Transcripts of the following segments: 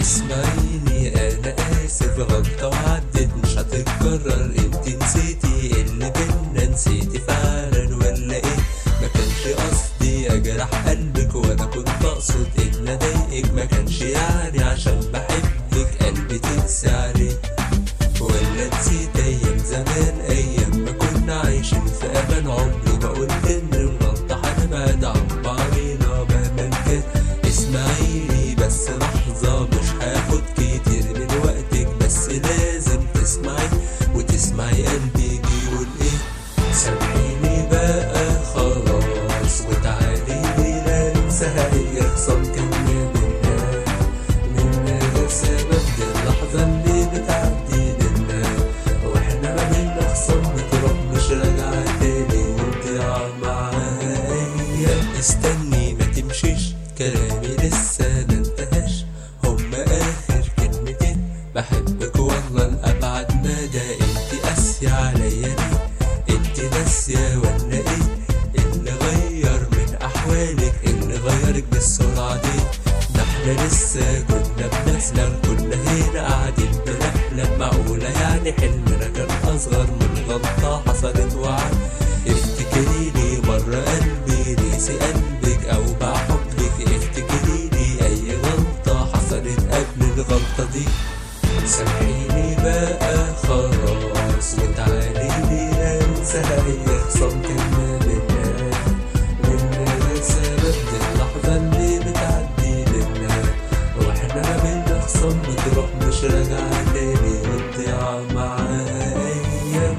اسمعيني انا اسف غلطة وعدت مش هتتكرر انت نسيتي اللي بينا نسيتي فعلا ولا ايه ما كانش قصدي اجرح قلبك وانا كنت اقصد ان اضايقك ما كانش يعني عشان بحبك قلبي تنسى عليه ولا نسيت ايام زمان ايام ما كنا عايشين في امان عمري ما قلت ان الغلطة هنبعد عن بعضينا مهما كان اسمعيني بس لحظة مش هاخد كتير من وقتك بس لازم تسمعي وتسمعي قلبي بيقول ايه سامحيني بقى خلاص وتعالي لي لا ننساها هي خصام كان منها من غير سبب دي اللحظة اللي بتعدي بينا واحنا ما بينا خصام بتروح مش راجعة تاني وتضيع معاها أيام استني ما تمشيش كلامي لسه ما انتهاش هما آخر كلمتين بحبك والله لأبعد مدى انت قاسية عليا ليه انت ناسية ولا ايه اللي غير من احوالك اللي غيرك بالسرعة دي ده احنا لسه كنا بنحلم كنا هنا قاعدين بنحلم معقولة يعني حلمنا كان اصغر من غلطة حصلت وعد افتكري لي مرة قلبي نسي قلبك او باع حبك افتكري لي اي غلطة حصلت قبل الغلطة دي سامحيني بقى خلاص وتعالي لي لا ننساها هي خصام كان ما بينا من غير سبب دي اللحظة اللي بتعدي بينا واحنا ما بينا خصام بتروح مش راجعة تاني وتضيع معاها أيام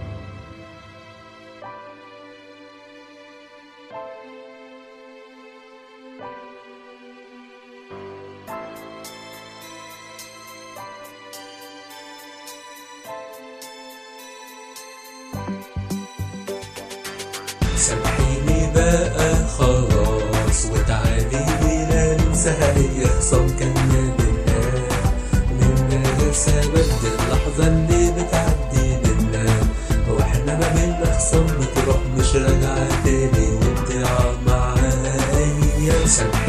سامحيني بقى خلاص وتعالي لي لا ننساها هي خصام كان ما بينا من غير سبب دي اللحظة اللي بتعدي بينا واحنا ما بينا خصام بتروح مش راجعة تاني وتضيع معاها أيام سامحيني